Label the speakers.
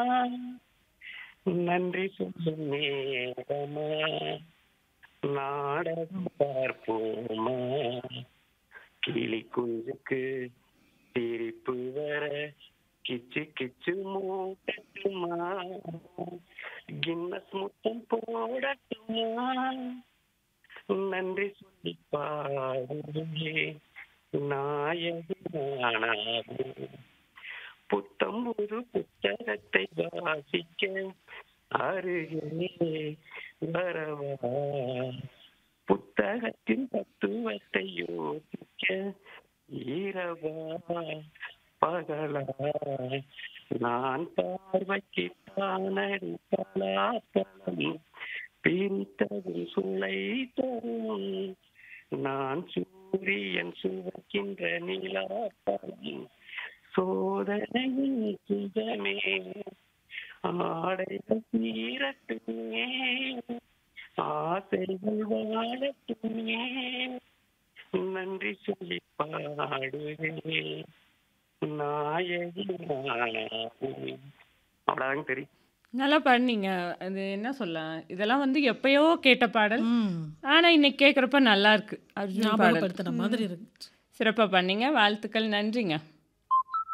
Speaker 1: நன்றி சொல்லும் நேரமா நாடகம் பார்ப்போமா கிளி குஞ்சுக்கு சிரிப்பு வர கிச்சு கிச்சு மூட்டட்டுமா கின்னஸ் முத்தம் போடட்டுமா நன்றி சொல்லி பாடுவே நாயகனானாது புத்தம் ஒரு புத்தகத்தை வாசிக்க அருகே வரவா புத்தகத்தின் தத்துவத்தை யோசிக்க இரவா பகலா நான் பார்வைக்கு தானடி பலாப்பழம் பிரித்ததும் சுளை தரும் நான் சூரியன் சுவைக்கின்ற நிலாப்பழம் சோதனையின் சுகமே ஆடைகள் தீரட்டுமே ஆசைகள் வாழட்டுமே நன்றி சொல்லி பாடுவேன் நாயகி அவ்வளவுதாங்க தெரியும்
Speaker 2: நல்லா பாடுனீங்க அது என்ன சொல்ல இதெல்லாம் வந்து எப்பயோ கேட்ட பாடல்
Speaker 3: ம்
Speaker 2: ஆனா இன்னைக்கு கேட்குறப்ப நல்லா இருக்கு அர்ஜுன் பாடல்
Speaker 3: ஞாபகப்படுத்துன மாதிரி இருக்கு
Speaker 2: சிறப்பா பண்ணீங்க வாழ்த்துக்கள் நன்றிங்க